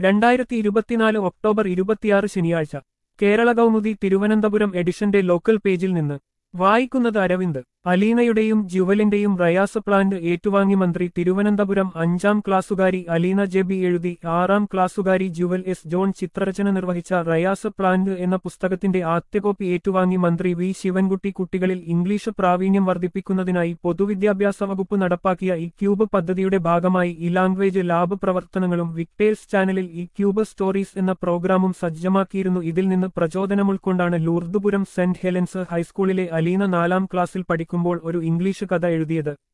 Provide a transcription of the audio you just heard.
രണ്ടായിരത്തി ഇരുപത്തിനാല് ഒക്ടോബർ ഇരുപത്തിയാറ് ശനിയാഴ്ച കേരള കൗമുദി തിരുവനന്തപുരം എഡിഷന്റെ ലോക്കൽ പേജിൽ നിന്ന് വായിക്കുന്നത് അരവിന്ദ് അലീനയുടെയും ജുവലിന്റെയും റയാസ് പ്ലാന്റ് ഏറ്റുവാങ്ങി മന്ത്രി തിരുവനന്തപുരം അഞ്ചാം ക്ലാസ്സുകാരി അലീന ജെബി എഴുതി ആറാം ക്ലാസ്സുകാരി ജുവൽ എസ് ജോൺ ചിത്രരചന നിർവഹിച്ച റയാസ് പ്ലാന്റ് എന്ന പുസ്തകത്തിന്റെ ആദ്യ കോപ്പി ഏറ്റുവാങ്ങി മന്ത്രി വി ശിവൻകുട്ടി കുട്ടികളിൽ ഇംഗ്ലീഷ് പ്രാവീണ്യം വർദ്ധിപ്പിക്കുന്നതിനായി പൊതുവിദ്യാഭ്യാസ വകുപ്പ് നടപ്പാക്കിയ ഈ ക്യൂബ് പദ്ധതിയുടെ ഭാഗമായി ഈ ലാംഗ്വേജ് ലാബ് പ്രവർത്തനങ്ങളും വിക്ടേഴ്സ് ചാനലിൽ ഈ ക്യൂബ് സ്റ്റോറീസ് എന്ന പ്രോഗ്രാമും സജ്ജമാക്കിയിരുന്നു ഇതിൽ നിന്ന് പ്രചോദനമുൾക്കൊണ്ടാണ് ലൂർദുപുരം സെന്റ് ഹെലൻസ് ഹൈസ്കൂളിലെ അലീന നാലാം ക്ലാസ്സിൽ പഠിക്കുമ്പോൾ ഒരു ഇംഗ്ലീഷ് കഥ എഴുതിയത്